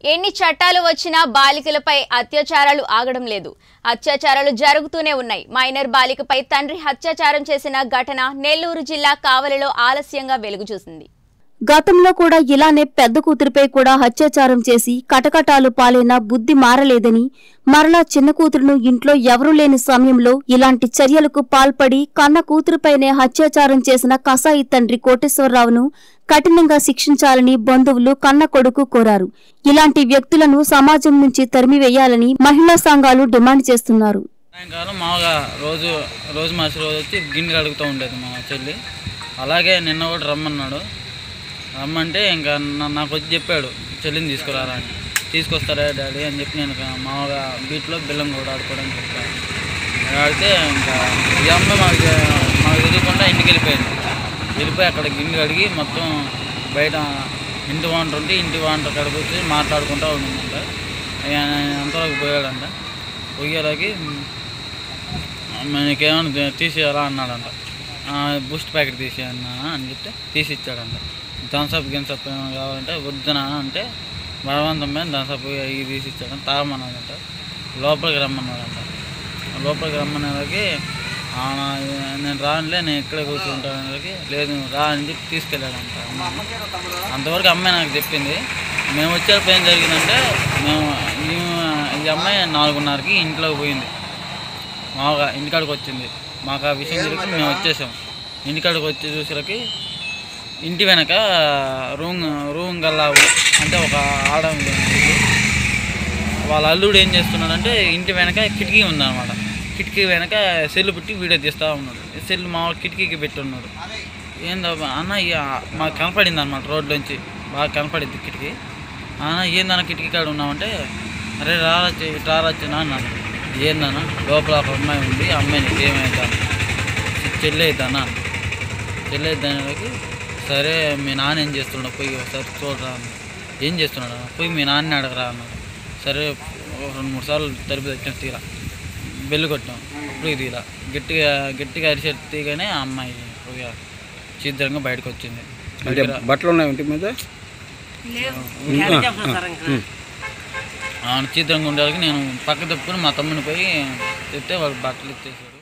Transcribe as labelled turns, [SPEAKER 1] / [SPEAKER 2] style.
[SPEAKER 1] ఎన్ని చట్టాలు వచ్చినా బాలికలపై అత్యాచారాలు ఆగడం లేదు అత్యాచారాలు జరుగుతూనే ఉన్నాయి మైనర్ బాలికపై తండ్రి అత్యాచారం చేసిన ఘటన నెల్లూరు జిల్లా కావలిలో ఆలస్యంగా వెలుగు చూసింది
[SPEAKER 2] గతంలో కూడా ఇలానే పెద్ద కూతురిపై కూడా అత్యాచారం చేసి కటకటాలు పాలైన బుద్ధి మారలేదని మరలా చిన్న కూతురును ఇంట్లో ఎవరూ లేని సమయంలో ఇలాంటి చర్యలకు పాల్పడి కన్న కూతురుపైనే అత్యాచారం చేసిన కసాయి తండ్రి కోటేశ్వరరావును కఠినంగా శిక్షించాలని బంధువులు కన్న కొడుకు కోరారు ఇలాంటి వ్యక్తులను సమాజం నుంచి తరిమివేయాలని మహిళా సంఘాలు డిమాండ్ చేస్తున్నారు
[SPEAKER 3] సాయంకాలం మామూలుగా రోజు రోజు మార్చి రోజు వచ్చి గిన్నె కడుగుతూ ఉండేది మా చెల్లి అలాగే నిన్న కూడా రమ్మన్నాడు రమ్మంటే ఇంకా నా- నాకు వచ్చి చెప్పాడు చెల్లిని తీసుకురారా అని తీసుకొస్తారా డాడీ అని చెప్పి నేను ఇక మామూలుగా బీట్లో బెల్లం కూడా ఆడుకోవడానికి చెప్పాను ఆడితే ఇంకా ఈ అమ్మాయి మాకు తె- మాకు తెలియకుండా ఇంటికి వెళ్ళిపోయింది వెళ్ళిపోయి అక్కడ గిన్నె కడిగి మొత్తం బయట ఇంటి వాంటర్ ఉంటే ఇంటి వాంటర్ కడుపు వచ్చి మాట్లాడుకుంటూ ఉండిందంట ఇక ఆయన అంతవరకు పోయాడంట పోయేలాకి నీకేమైనా తీసేయాలా అన్నాడంట "ఆ, బూస్ట్ ప్యాకెట్ తీసేయన్నా అని చెప్తే తీసి ఇచ్చాడంట థమ్స్అప్ గిన్సప్ ఏమైనా కావాలంటే వద్దునా అంటే బలవంతం మీద థమ్స్అప్ ఇవి తీసి ఇచ్చాడంట తాగమన్నాడంట లోపలికి రమ్మన్నాడంట లోపలికి రమ్మనేవారికి "ఆ, నేను రానులే నేను ఇక్కడే కూర్చుంటాను అనేవారికి లేదు నువ్వు రా అని చెప్పి తీసుకెళ్ళాడంట అమ్మాయిని. అంతవరకు అమ్మాయి నాకు చెప్పింది మేము వచ్చేటప్పుడు ఏం జరిగిందంటే మేము ఈ- ఈ అమ్మాయి నాలుగున్నరకి ఇంట్లోకి పోయింది మామూలుగా ఇంటికాడికి వచ్చింది మాకు ఆ విషయం తెలిసి మేము వచ్చేసాం ఇంటికాడికి వచ్చి చూసేసరికి ఇంటి వెనక రూమ్ రూమ్ గల్లా అంటే ఒక ఆడ ఉంది. వాళ్ళ అల్లుడు ఏం చేస్తున్నాడంటే ఇంటి వెనక కిటికీ ఉందన్నమాట కిటికీ వెనక సెల్ పెట్టి వీడియో తీస్తూ ఉన్నాడు సెల్ మామూలు కిటికీకి పెట్టి ఉన్నాడు ఏందో అన్న ఇక మాకు కనపడింది అనమాట రోడ్లోంచి బాగా కనపడింది కిటికీ అన్న ఏందన్న కిటికీ కాడ ఉన్నామంటే అరే రారచ్చు రారచ్చు అన్నాను ఏందన్న లోపల ఒక అమ్మాయి ఉంది ఆ అమ్మాయి నీకు ఏమైందా చెల్లి అవుతానా చెల్లి అవుతానికి సరే మీ నాన్న ఏం చేస్తున్నాడు పోయి ఒకసారి చూడరా అన్న ఏం చేస్తున్నాడు అన్న పోయి మీ నాన్న అడగరా అన్నాడు సరే ఒక రెండు మూడు సార్లు తలుపు తెచ్చాను తీరా బెల్లు కొట్టాం అప్పుడు తీరా గట్టిగా గట్టిగా అరిసే తీగానే ఆ అమ్మాయి పోయి చిత్రంగా బయటకు వచ్చింది
[SPEAKER 4] అంటే
[SPEAKER 3] బయటికి రా-
[SPEAKER 4] బట్టలు ఉన్నాయి ఇంటి మీద
[SPEAKER 3] ఆ చిత్రంగా ఉండేవాళ్ళకి నేను పక్క తప్పుకుని మా తమ్ముని పోయి చెప్తే వాళ్ళు బట్టలు ఇచ్చేసారు